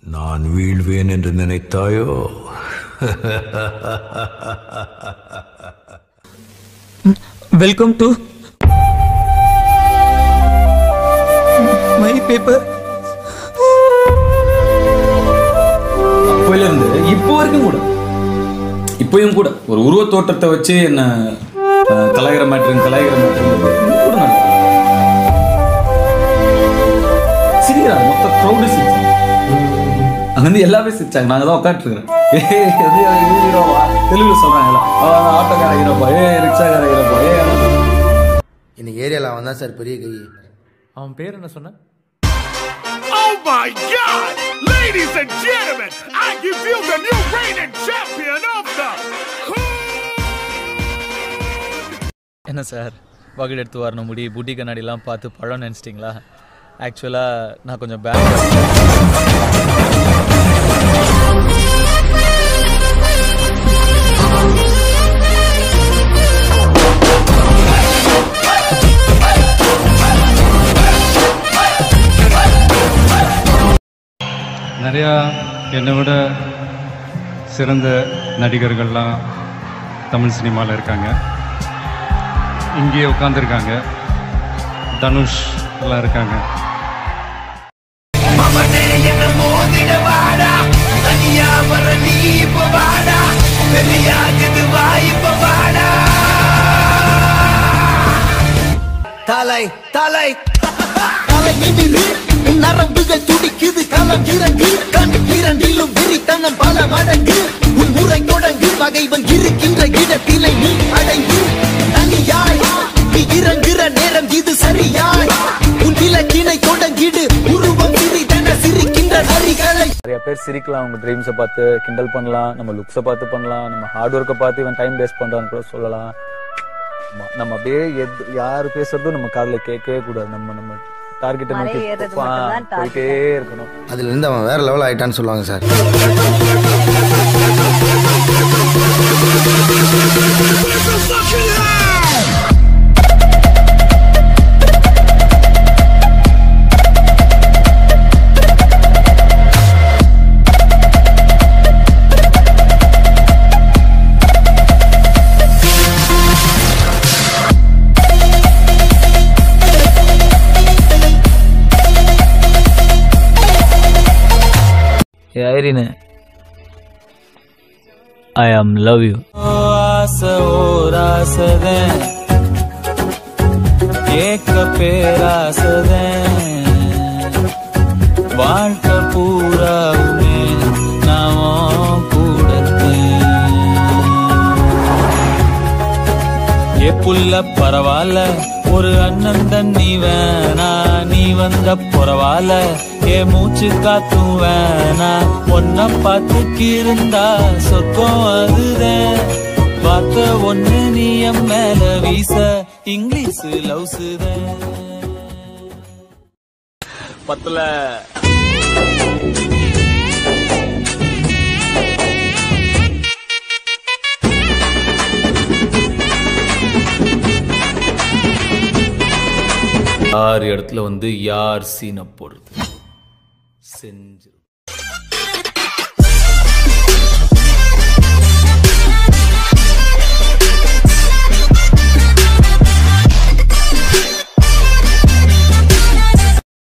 நான் வீழ்வேன் என்று நினைத்தாயோ வெல்கம் டு மை பேப்பர் அப்போலேருந்து இப்போ வரைக்கும் கூட இப்போயும் கூட ஒரு உருவத் தோற்றத்தை வச்சு என்ன அஹ், கலாய்கிற மாட்டேங்க கலாய்கிற மாட்டேங்க கூட நடக்குது சிரிக்கிறாங்க மொத்த க்ரௌடு சிரிச்சாங்க அங்க வந்து எல்லாமே சிரிச்சாங்க நாங்க தான் உட்காந்துருக்கிறேன் ஏ ஹீரோவா தெலுங்குல சொல்றாங்கல்ல அவன் ஆட்டோக்கார ஹீரோப்பா ஏ ரிக்ஷாக்கார ஹீரோப்பா ஏ இன்னைக்கு ஏரியாவில் அவன் தான் சார் பெரிய கை அவன் பேர் என்ன சொன்ன Oh my God! Ladies and gentlemen, I give you the new reigning champion of the என்ன சார் வகுடு எடுத்து வரணும் முடி புட்டி கண்ணாடிலாம் பார்த்து பழம் நினச்சிட்டிங்களா ஆக்சுவலாக நான் கொஞ்சம் பேக் நிறையா என்னை விட சிறந்த நடிகர்கள்லாம் தமிழ் சினிமாவில் இருக்காங்க இங்கேயே உட்காந்துருக்காங்க தனுஷ் எல்லாம் இருக்காங்க தலை தலை தலை எதிரு நரம்புகள் துடிக்குது களம் இறங்கு கண் இரண்டிலும் வெறித்தனம் பல மடங்கு உன் முறை தொடங்கு பகைவன் இருக்கின்ற இடத்திலே நீ அடைந்து தனியாய் நீ இறங்குற நேரம் இது சரியாய் உன் இலக்கினை தொடங்கிடு உருவம் சிறிதென சிரிக்கின்ற நரிகளை நிறைய பேர் சிரிக்கலாம் அவங்க ட்ரீம்ஸை பார்த்து கிண்டல் பண்ணலாம் நம்ம லுக்ஸை பார்த்து பண்ணலாம் நம்ம ஹார்ட் ஒர்க்கை பார்த்து இவன் டைம் வேஸ்ட் பண்ணுறான்னு கூட சொல்லலாம் ஆமா, நம்ம அப்படியே எது யார் பேசுறதும் நம்ம காதில் கேட்கவே கூடாது நம்ம நம்ம டார்கெட்டை நோக்கி மலை ஏறுறது பா- மட்டும்தான் target. போயிட்டே இருக்கணும் அதுல இருந்து அவன் வேற லெவல் ஆயிட்டான்னு சொல்லுவாங்க சார் ஐரினு ஐ ஆம் லவ் யூ ஆசை ஓர் ஆசைதேன் கேட்க பேராசதேன் வாழ்க்கை பூராவுமே நான் கூடத்தேன் ஏ புள்ள பரவாயில்ல ஒரு அண்ணன் தண்ணி வேணா நீ வந்த பரவாயில்ல ஏ மூச்சு காத்தும் வேணா ஒன்ன பார்த்துக்கு இருந்தா சொர்க்கம் அதுதான் பார்த்த ஒண்ணு நீ என் மேல வீச இங்கிலீஷ் லவ்ஸுதான் பத்துல யார் இடத்துல வந்து யார் சீனை போடுறது செஞ்சு